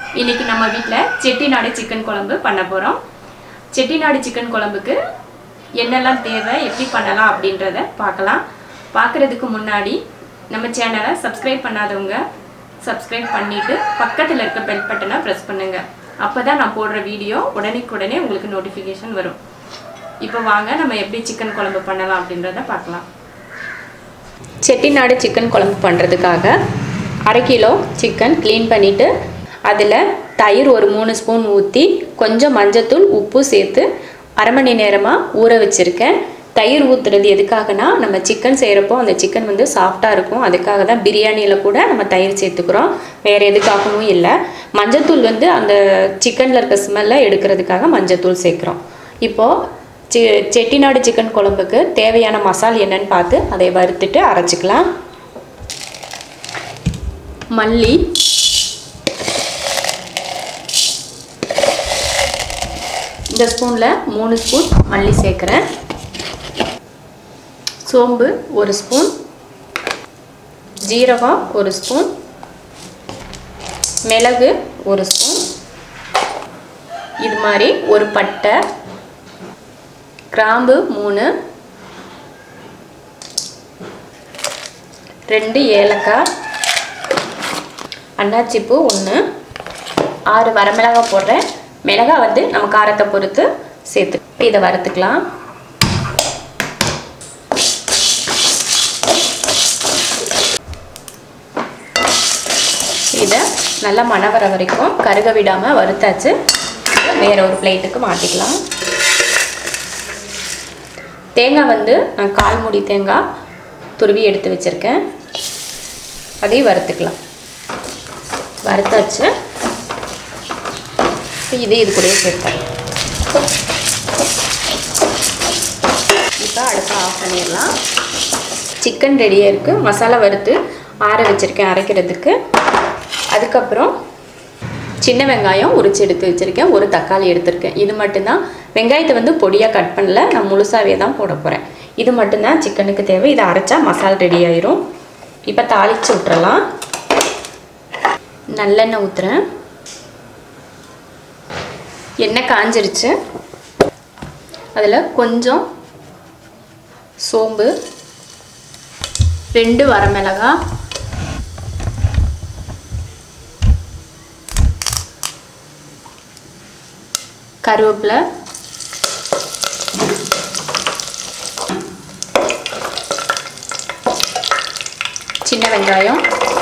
இன்னைக்கு நம்ம வீட்டில் செட்டிநாடு சிக்கன் குழம்பு பண்ண போகிறோம் செட்டிநாடு சிக்கன் குழம்புக்கு என்னெல்லாம் தேவை எப்படி பண்ணலாம் அப்படின்றத பார்க்கலாம் பார்க்குறதுக்கு முன்னாடி நம்ம சேனலை சப்ஸ்கிரைப் பண்ணாதவங்க சப்ஸ்கிரைப் பண்ணிவிட்டு பக்கத்தில் இருக்க பெல் பட்டனை ப்ரெஸ் பண்ணுங்கள் அப்போ தான் நான் போடுற வீடியோ உடனே உங்களுக்கு நோட்டிஃபிகேஷன் வரும் இப்போ வாங்க நம்ம எப்படி சிக்கன் குழம்பு பண்ணலாம் அப்படின்றத பார்க்கலாம் செட்டிநாடு சிக்கன் குழம்பு பண்ணுறதுக்காக அரை கிலோ சிக்கன் க்ளீன் பண்ணிவிட்டு அதில் தயிர் ஒரு மூணு ஸ்பூன் ஊற்றி கொஞ்சம் மஞ்சத்தூள் உப்பு சேர்த்து அரை மணி நேரமாக ஊற வச்சுருக்கேன் தயிர் ஊற்றுறது எதுக்காகனா நம்ம சிக்கன் செய்கிறப்போ அந்த சிக்கன் வந்து சாஃப்டாக இருக்கும் அதுக்காக தான் பிரியாணியில் கூட நம்ம தயிர் சேர்த்துக்கிறோம் வேறு எதுக்காகவும் இல்லை மஞ்சத்தூள் வந்து அந்த சிக்கனில் இருக்க ஸ்மெல்லை எடுக்கிறதுக்காக மஞ்சத்தூள் சேர்க்குறோம் இப்போது சி செட்டிநாடு சிக்கன் குழம்புக்கு தேவையான மசால் என்னன்னு பார்த்து அதை வறுத்துட்டு அரைச்சிக்கலாம் மல்லி இந்த ஸ்பூனில் மூணு ஸ்பூன் மல்லி சேர்க்குறேன் சோம்பு ஒரு ஸ்பூன் ஜீரகம் ஒரு ஸ்பூன் மிளகு ஒரு ஸ்பூன் இது மாதிரி ஒரு பட்டை கிராம்பு மூணு ரெண்டு ஏலக்காய் அன்னாச்சிப்பூ ஒன்று ஆறு வரமிளகாய் போடுறேன் மிளகாய் வந்து நம்ம காரத்தை பொறுத்து சேர்த்து இதை வறுத்துக்கலாம் இதை நல்லா மண வர வரைக்கும் கருக விடாமல் வறுத்தாச்சு வேற ஒரு பிளேட்டுக்கு மாற்றிக்கலாம் தேங்காய் வந்து நான் கால் மூடி தேங்காய் துருவி எடுத்து வச்சுருக்கேன் அதையும் வறுத்துக்கலாம் வறுத்தாச்சு இது இது கூடயே சேர்த்தேன் இப்போ அடுப்பை ஆஃப் பண்ணிடலாம் சிக்கன் ரெடியாக இருக்குது மசாலா வறுத்து ஆற வச்சுருக்கேன் அரைக்கிறதுக்கு அதுக்கப்புறம் சின்ன வெங்காயம் உரிச்சு எடுத்து வச்சுருக்கேன் ஒரு தக்காளி எடுத்திருக்கேன் இது மட்டும்தான் வெங்காயத்தை வந்து பொடியாக கட் பண்ணல நான் முழுசாகவே தான் போட போகிறேன் இது மட்டும்தான் சிக்கனுக்கு தேவை இதை அரைச்சா மசால் ரெடி ஆயிரும் இப்போ தாளித்து விட்டுறலாம் நல்லெண்ணெய் ஊற்றுறேன் எண்ணெய் காஞ்சிருச்சு அதில் கொஞ்சம் சோம்பு ரெண்டு வரமிளகாய் கருவேப்பிலை சின்ன வெங்காயம்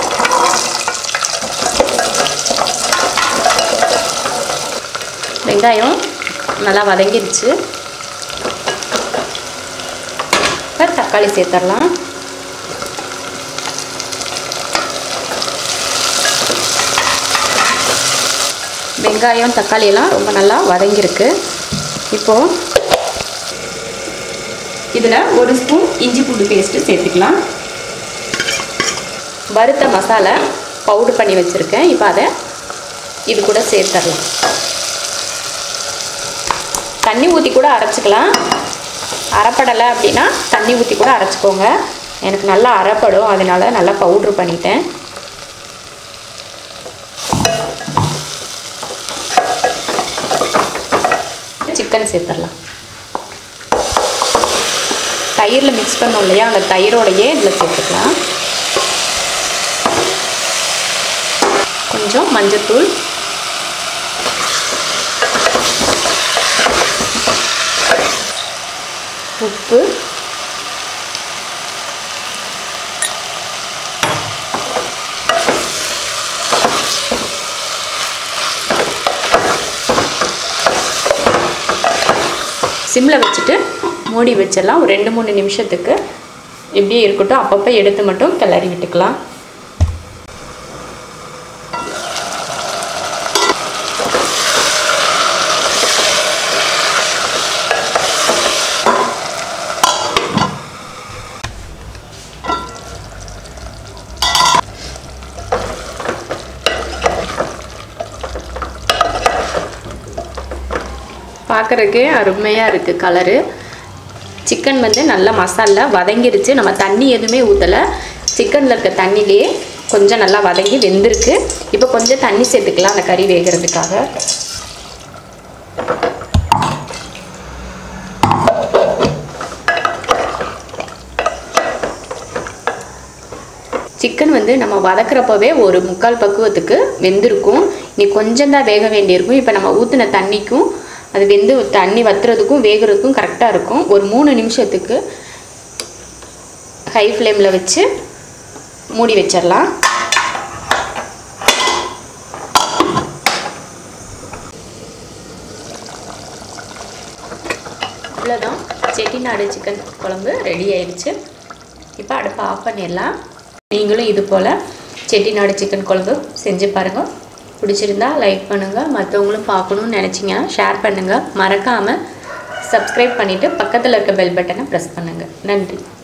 வெங்காயம் நல்லா வதங்கிருச்சு இப்போ தக்காளி சேர்த்துடலாம் வெங்காயம் தக்காளி எல்லாம் ரொம்ப நல்லா வதங்கியிருக்கு இப்போது இதில் ஒரு ஸ்பூன் இஞ்சி பூண்டு பேஸ்ட்டு சேர்த்துக்கலாம் வறுத்த மசாலா பவுடர் பண்ணி வச்சுருக்கேன் இப்போ அதை இது கூட சேர்த்துடலாம் தண்ணி ஊற்றி கூட அரைச்சிக்கலாம் அரைப்படலை அப்படின்னா தண்ணி ஊற்றி கூட அரைச்சிக்கோங்க எனக்கு நல்லா அரைப்படும் அதனால நல்லா பவுட்ரு பண்ணிட்டேன் சிக்கன் சேர்த்துடலாம் தயிரில் மிக்ஸ் பண்ணோம் இல்லையா அந்த தயிரோடையே இதில் சேர்த்துக்கலாம் கொஞ்சம் மஞ்சத்தூள் உப்பு சிம்மில் வச்சுட்டு மூடி வச்சிடலாம் ஒரு ரெண்டு மூணு நிமிஷத்துக்கு இப்படியே இருக்கட்டும் அப்பப்போ எடுத்து மட்டும் கிளறி விட்டுக்கலாம் பார்க்குறதுக்கே அருமையாக இருக்குது கலரு சிக்கன் வந்து நல்லா மசாலா வதங்கிருச்சு நம்ம தண்ணி எதுவுமே ஊற்றலை சிக்கனில் இருக்க தண்ணியிலே கொஞ்சம் நல்லா வதங்கி வெந்திருக்கு இப்போ கொஞ்சம் தண்ணி சேர்த்துக்கலாம் அந்த கறி வேகிறதுக்காக சிக்கன் வந்து நம்ம வதக்குறப்பவே ஒரு முக்கால் பக்குவத்துக்கு வெந்திருக்கும் நீ கொஞ்சம் தான் வேக வேண்டியிருக்கும் இப்போ நம்ம ஊற்றின தண்ணிக்கும் அது வெந்து தண்ணி வத்துறதுக்கும் வேகிறதுக்கும் கரெக்டாக இருக்கும் ஒரு மூணு நிமிஷத்துக்கு ஹை ஃப்ளேமில் வச்சு மூடி வச்சிடலாம் இவ்வளோதான் செட்டிநாடு சிக்கன் குழம்பு ரெடி ஆயிடுச்சு இப்போ அடுப்பை ஆஃப் பண்ணிடலாம் நீங்களும் இது போல் செட்டிநாடு சிக்கன் குழம்பு செஞ்சு பாருங்கள் பிடிச்சிருந்தா லைக் பண்ணுங்கள் மற்றவங்களும் பார்க்கணுன்னு நினச்சிங்கன்னா ஷேர் பண்ணுங்கள் மறக்காமல் சப்ஸ்கிரைப் பண்ணிவிட்டு பக்கத்தில் இருக்க பெல் பட்டனை ப்ரெஸ் பண்ணுங்கள் நன்றி